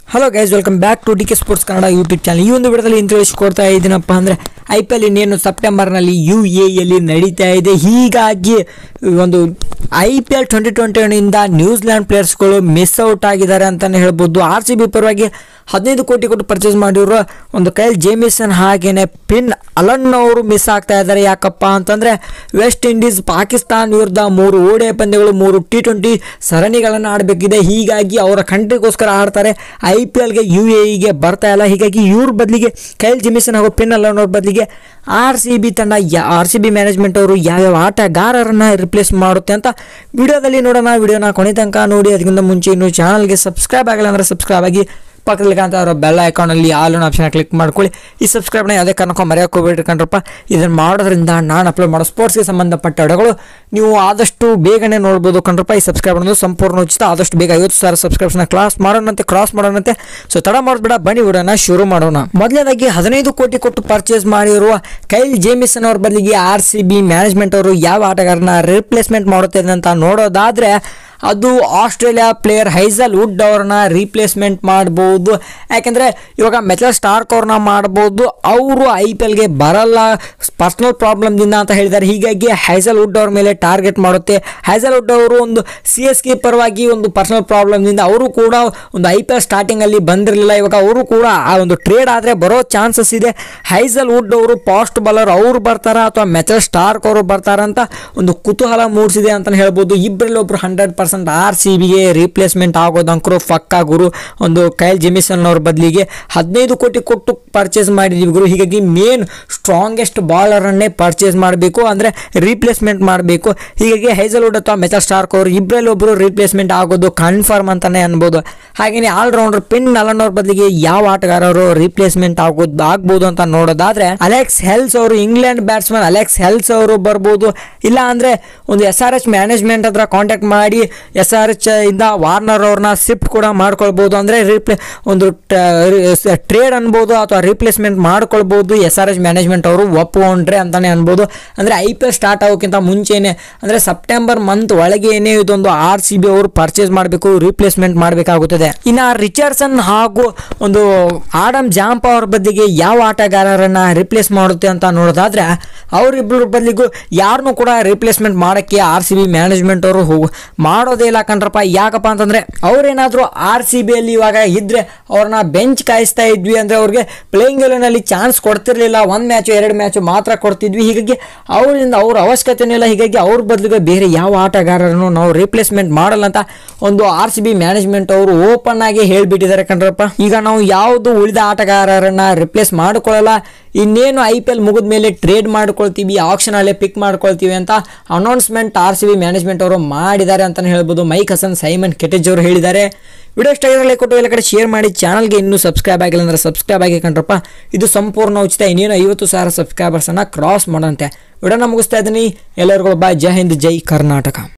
hello guys welcome back to D K sports Kannada YouTube channel ಈ ಒಂದು ವಿಡಿಯೋದಲ್ಲಿ ಏನು ತಿಳಿಸ್ಕೊಡ್ತಾ ಇದ್ದೀನಪ್ಪ ಅಂದರೆ ಐ ಪಿ ಎಲ್ ಇನ್ನೇನು ಸೆಪ್ಟೆಂಬರ್ನಲ್ಲಿ ಯು ಎಲ್ಲಿ ನಡೀತಾ ಇದೆ ಹೀಗಾಗಿ ಒಂದು I P L twenty twenty ಒನ್ನಿಂದ ನ್ಯೂಜಿಲ್ಯಾಂಡ್ ಪ್ಲೇಯರ್ಸ್ಗಳು ಮಿಸ್ ಔಟ್ ಆಗಿದ್ದಾರೆ ಅಂತಲೇ ಹೇಳ್ಬೋದು ಆರ್ ಸಿ ಬಿ ಪರವಾಗಿ ಹದಿನೈದು ಕೋಟಿ ಕೊಟ್ಟು ಪರ್ಚೇಸ್ ಮಾಡಿರೋ ಒಂದು ಕೈಲ್ ಜೇಮಿಸನ್ ಹಾಗೇನೆ ಪಿನ್ ಅಲನ್ ಅವರು ಮಿಸ್ ಆಗ್ತಾ ಇದ್ದಾರೆ ಯಾಕಪ್ಪ ಅಂತಂದರೆ ವೆಸ್ಟ್ ಇಂಡೀಸ್ ಪಾಕಿಸ್ತಾನ ವಿರುದ್ಧ ಮೂರು ಓಡೆ ಪಂದ್ಯಗಳು ಮೂರು ಟಿ ಟ್ವೆಂಟಿ ಸರಣಿಗಳನ್ನು ಆಡಬೇಕಿದೆ ಹೀಗಾಗಿ ಅವರ ಕಂಟ್ರಿಗೋಸ್ಕರ ಆಡ್ತಾರೆ ಐ ಪಿ ಎಲ್ಗೆ ಯು ಎ ಇಗೆ ಬರ್ತಾ ಇಲ್ಲ ಹೀಗಾಗಿ ಇವ್ರ ಬದಲಿಗೆ ಕೈಲ್ ಜಿಮಿಸನ್ ಹಾಗೂ ಪಿನ್ ಅಲನ್ ಅವ್ರ ಬದಲಿಗೆ ಆರ್ ಸಿ ಬಿ ತಂಡ ಯಾ ಆರ್ ಸಿ ಬಿ ಮ್ಯಾನೇಜ್ಮೆಂಟ್ ಅವರು ಯಾವ್ಯಾವ ಆಟಗಾರರನ್ನು ರಿಪ್ಲೇಸ್ ಮಾಡುತ್ತೆ ಅಂತ ವಿಡಿಯೋದಲ್ಲಿ ನೋಡೋಣ ವಿಡಿಯೋನ ಕೊನೆ ತನಕ ನೋಡಿ ಅದಕ್ಕಿಂತ ಮುಂಚೆ ಇನ್ನು ಚಾನಲ್ಗೆ ಸಬ್ಸ್ಕ್ರೈಬ್ ಆಗಿಲ್ಲ ಅಂದರೆ ಸಬ್ಸ್ಕ್ರೈಬ್ ಆಗಿ ಪಕ್ಕದಲ್ಲಿ ಕಾಣ್ತಾ ಇರೋ ಬೆಲ್ ಐಕಾನಲ್ಲಿ ಆಲ್ ಆನ್ ಆಪ್ಷನ್ ಕ್ಲಿಕ್ ಮಾಡ್ಕೊಳ್ಳಿ ಈ ಸಬ್ಸ್ಕ್ರೈಬ್ನ ಯಾವುದೇ ಕಾರಣಕ್ಕೂ ಮರೆಯೋಕೆ ಹೋಗ್ಬೇಡ್ರಿ ಕಣ್ರಪ್ಪ ಇದನ್ನು ಮಾಡೋದ್ರಿಂದ ನಾನು ಅಪ್ಲೋಡ್ ಮಾಡೋ ಸ್ಪೋರ್ಟ್ಸ್ಗೆ ಸಂಬಂಧಪಟ್ಟ ವಿಡಿಯೋಗಳು ನೀವು ಆದಷ್ಟು ಬೇಗನೆ ನೋಡ್ಬೋದು ಕಣ್ರಪ್ಪ ಈ ಸಬ್ಸ್ಕ್ರೈಬ್ ಅನ್ನೋದು ಸಂಪೂರ್ಣ ಉಚಿತ ಆದಷ್ಟು ಬೇಗ ಐವತ್ತು ಸಾವಿರ ಸಬ್ಸ್ಕ್ರಿಪ್ಷನ್ ಕ್ಲಾಸ್ ಮಾಡೋಣಂತೆ ಕ್ರಾಸ್ ಮಾಡೋಣಂತೆ ಸೊ ತಡ ಮಾಡ್ಬೇಡ ಬನ್ನಿ ವಿಡಿಯೋನ ಶುರು ಮಾಡೋಣ ಮೊದಲನೇದಾಗಿ ಹದಿನೈದು ಕೋಟಿ ಕೊಟ್ಟು ಪರ್ಚೇಸ್ ಮಾಡಿರುವ ಕೈಲ್ ಜೇಮಿಸನ್ ಅವ್ರ ಬದಲಿಗೆ ಆರ್ ಸಿ ಬಿ ಮ್ಯಾನೇಜ್ಮೆಂಟ್ ಅವರು ಯಾವ ಆಟಗಾರನ ರಿಪ್ಲೇಸ್ಮೆಂಟ್ ಮಾಡುತ್ತೆ ಅಂತ ನೋಡೋದಾದ್ರೆ ಅದು ಆಸ್ಟ್ರೇಲಿಯಾ ಪ್ಲೇಯರ್ ಹೈಸಲ್ ವುಡ್ ಅವ್ರನ್ನ ರೀಪ್ಲೇಸ್ಮೆಂಟ್ ಮಾಡ್ಬೋದು ಯಾಕೆಂದರೆ ಇವಾಗ ಮೆಚಲ್ ಸ್ಟಾರ್ಕ್ ಅವ್ರನ್ನ ಮಾಡ್ಬೋದು ಅವರು ಐ ಪಿ ಎಲ್ಗೆ ಬರಲ್ಲ ಪರ್ಸ್ನಲ್ ಪ್ರಾಬ್ಲಮ್ದಿಂದ ಅಂತ ಹೇಳಿದ್ದಾರೆ ಹೀಗಾಗಿ ಹೈಸಲ್ ವುಡ್ ಅವ್ರ ಮೇಲೆ ಟಾರ್ಗೆಟ್ ಮಾಡುತ್ತೆ ಹೈಸಲ್ ವುಡ್ ಅವರು ಒಂದು ಸಿ ಎಸ್ ಕೆ ಪರವಾಗಿ ಒಂದು ಪರ್ಸನಲ್ ಪ್ರಾಬ್ಲಮ್ದಿಂದ ಅವರು ಕೂಡ ಒಂದು ಐ ಪಿ ಎಲ್ ಸ್ಟಾರ್ಟಿಂಗಲ್ಲಿ ಬಂದಿರಲಿಲ್ಲ ಇವಾಗ ಅವರು ಕೂಡ ಆ ಒಂದು ಟ್ರೇಡ್ ಆದರೆ ಬರೋ ಚಾನ್ಸಸ್ ಇದೆ ಹೈಸಲ್ ವುಡ್ ಅವರು ಪಾಸ್ಟ್ ಬಾಲರ್ ಅವರು ಬರ್ತಾರಾ ಅಥವಾ ಮೆಚಲ್ ಸ್ಟಾರ್ಕ್ ಅವರು ಬರ್ತಾರಾ ಅಂತ ಒಂದು ಕುತೂಹಲ ಮೂಡಿಸಿದೆ ಅಂತಲೇ ಹೇಳ್ಬೋದು ಇಬ್ಬರಲ್ಲಿ ಒಬ್ರು ಹಂಡ್ರೆಡ್ ಪರ್ಸೆಂಟ್ ಆರ್ ಸಿ ಬಿಗೆ ರೀಪ್ಲೇಸ್ಮೆಂಟ್ ಆಗೋದು ಅಂಕರು ಫಕ್ಕ ಗುರು ಒಂದು ಕೈಲ್ ಜೆಮಿಸನ್ ಅವ್ರ ಬದಲಿಗೆ ಹದಿನೈದು ಕೋಟಿ ಕೊಟ್ಟು ಪರ್ಚೇಸ್ ಮಾಡಿದೀವಿ ಗುರು ಹೀಗಾಗಿ ಮೇನ್ ಸ್ಟ್ರಾಂಗೆಸ್ಟ್ ಬಾಲರನ್ನೇ ಪರ್ಚೇಸ್ ಮಾಡಬೇಕು ಅಂದರೆ ರೀಪ್ಲೇಸ್ಮೆಂಟ್ ಮಾಡಬೇಕು ಹೀಗಾಗಿ ಹೈಸಲ್ವುಡ್ ಅಥವಾ ಮೆಚಲ್ ಸ್ಟಾರ್ಕ್ ಅವರು ಇಬ್ಬರಲ್ಲಿ ಒಬ್ಬರು ರೀಪ್ಲೇಸ್ಮೆಂಟ್ ಆಗೋದು ಕನ್ಫರ್ಮ್ ಅಂತಲೇ ಅನ್ಬೋದು ಹಾಗೆಯೇ ಆಲ್ರೌಂಡರ್ ಪಿನ್ ಅಲನ್ ಅವ್ರ ಬದಲಿಗೆ ಯಾವ ಆಟಗಾರರು ರೀಪ್ಲೇಸ್ಮೆಂಟ್ ಆಗೋದು ಆಗ್ಬೋದು ಅಂತ ನೋಡೋದಾದ್ರೆ ಅಲೆಕ್ಸ್ ಹೆಲ್ಸ್ ಅವರು ಇಂಗ್ಲೆಂಡ್ ಬ್ಯಾಟ್ಸ್ಮನ್ ಅಲೆಕ್ಸ್ ಹೆಲ್ಸ್ ಅವರು ಬರ್ಬೋದು ಇಲ್ಲ ಅಂದರೆ ಒಂದು ಎಸ್ ಆರ್ ಎಚ್ ಮ್ಯಾನೇಜ್ಮೆಂಟ್ ಹತ್ರ ಕಾಂಟ್ಯಾಕ್ಟ್ ಮಾಡಿ ಎಸ್ ಆರ್ ಎಚ್ ಇಂದ ವಾರ್ನರ್ ಅವ್ರನ್ನ ಶಿಫ್ಟ್ ಕೂಡ ಮಾಡ್ಕೊಳ್ಬೋದು ಅಂದರೆ ರೀಪ್ಲೇ ಒಂದು ಟ್ರೇಡ್ ಅನ್ಬೋದು ಅಥವಾ ರೀಪ್ಲೇಸ್ಮೆಂಟ್ ಮಾಡ್ಕೊಳ್ಬೋದು ಎಸ್ ಆರ್ ಎಚ್ ಮ್ಯಾನೇಜ್ಮೆಂಟ್ ಅವರು ಒಪ್ಕೊಂಡ್ರೆ ಅಂತಾನೆ ಅನ್ಬೋದು ಅಂದರೆ ಐ ಪಿ ಎಲ್ ಸ್ಟಾರ್ಟ್ ಆಗೋಕ್ಕಿಂತ ಮುಂಚೆನೆ ಅಂದರೆ ಸೆಪ್ಟೆಂಬರ್ ಮಂತ್ ಒಳಗೇನೆ ಇದೊಂದು ಆರ್ ಸಿ ಬಿ ಅವರು ಪರ್ಚೇಸ್ ಮಾಡಬೇಕು ರೀಪ್ಲೇಸ್ಮೆಂಟ್ ಮಾಡಬೇಕಾಗುತ್ತದೆ ಇನ್ನು ರಿಚರ್ಡ್ಸನ್ ಹಾಗೂ ಒಂದು ಆಡಮ್ ಜಾಂಪ ಅವ್ರ ಬದಲಿಗೆ ಯಾವ ಆಟಗಾರರನ್ನ ರಿಪ್ಲೇಸ್ ಮಾಡುತ್ತೆ ಅಂತ ನೋಡೋದಾದ್ರೆ ಅವರಿಬ್ಬರ ಬದಲಿಗೂ ಯಾರನ್ನೂ ಕೂಡ ರಿಪ್ಲೇಸ್ಮೆಂಟ್ ಮಾಡೋಕ್ಕೆ ಆರ್ ಸಿ ಬಿ ಮ್ಯಾನೇಜ್ಮೆಂಟ್ ಅವರು ಹೋಗು ಮಾಡೋದೇ ಇಲ್ಲ ಕಣ್ರಪ್ಪ ಯಾಕಪ್ಪ ಅಂತಂದರೆ ಅವರೇನಾದರೂ ಆರ್ ಸಿ ಬಿಯಲ್ಲಿ ಇವಾಗ ಇದ್ದರೆ ಅವ್ರನ್ನ ಬೆಂಚ್ ಕಾಯಿಸ್ತಾ ಇದ್ವಿ ಅಂದರೆ ಅವ್ರಿಗೆ ಪ್ಲೇಯಿಂಗ್ ಎಲೆನಲ್ಲಿ ಚಾನ್ಸ್ ಕೊಡ್ತಿರ್ಲಿಲ್ಲ ಒಂದು ಮ್ಯಾಚು ಎರಡು ಮ್ಯಾಚು ಮಾತ್ರ ಕೊಡ್ತಿದ್ವಿ ಹೀಗಾಗಿ ಅವರಿಂದ ಅವ್ರ ಅವಶ್ಯಕತೆನೂ ಇಲ್ಲ ಹೀಗಾಗಿ ಅವ್ರ ಬದಲಿಗೆ ಬೇರೆ ಯಾವ ಆಟಗಾರರನ್ನು ನಾವು ರಿಪ್ಲೇಸ್ಮೆಂಟ್ ಮಾಡಲ್ಲ ಅಂತ ಒಂದು ಆರ್ ಸಿ ಬಿ ಮ್ಯಾನೇಜ್ಮೆಂಟ್ ಅವರು ಓಪನ್ ಆಗಿ ಹೇಳ್ಬಿಟ್ಟಿದ್ದಾರೆ ಕಣ್ರಪ್ಪ ಈಗ ನಾವು ಯಾವುದು ಉಳಿದ ಆಟಗಾರರನ್ನ ರಿಪ್ಲೇಸ್ ಮಾಡ್ಕೊಳ್ಳಲ್ಲ ಇನ್ನೇನು ಐ ಪಿ ಎಲ್ ಮುಗಿದ ಮೇಲೆ ಟ್ರೇಡ್ ಮಾಡ್ಕೊಳ್ತೀವಿ ಆಪ್ಷನಲ್ಲೇ ಪಿಕ್ ಮಾಡ್ಕೊಳ್ತೀವಿ ಅಂತ announcement R C B management ಅವರು ಮಾಡಿದ್ದಾರೆ ಅಂತಲೇ ಹೇಳ್ಬೋದು ಮೈಕ್ ಹಸನ್ ಸೈಮನ್ ಕೆಟೇಜ್ ಅವರು ಹೇಳಿದ್ದಾರೆ ವಿಡಿಯೋ ಇಷ್ಟ ಆಗಿರಲಿ ಕೊಟ್ಟು ಎಲ್ಲ ಕಡೆ ಶೇರ್ ಮಾಡಿ ಚಾನಲ್ಗೆ ಇನ್ನೂ ಸಬ್ಸ್ಕ್ರೈಬ್ ಆಗಿಲ್ಲ ಅಂದರೆ ಸಬ್ಸ್ಕ್ರೈಬ್ ಆಗಿ ಕಂಡ್ರಪ್ಪ ಇದು ಸಂಪೂರ್ಣ ಉಚಿತ ಇನ್ನೇನು ಐವತ್ತು ಸಾವಿರ ಸಬ್ಸ್ಕ್ರೈಬರ್ಸನ್ನು ಕ್ರಾಸ್ ಮಾಡೋಂತೆ ವಿಡಿಯೋನ ಮುಗಿಸ್ತಾ ಇದ್ದೀನಿ ಎಲ್ಲರಿಗೂ ಬಾಯ್ ಜೈ ಹಿಂದ್ ಜೈ ಕರ್ನಾಟಕ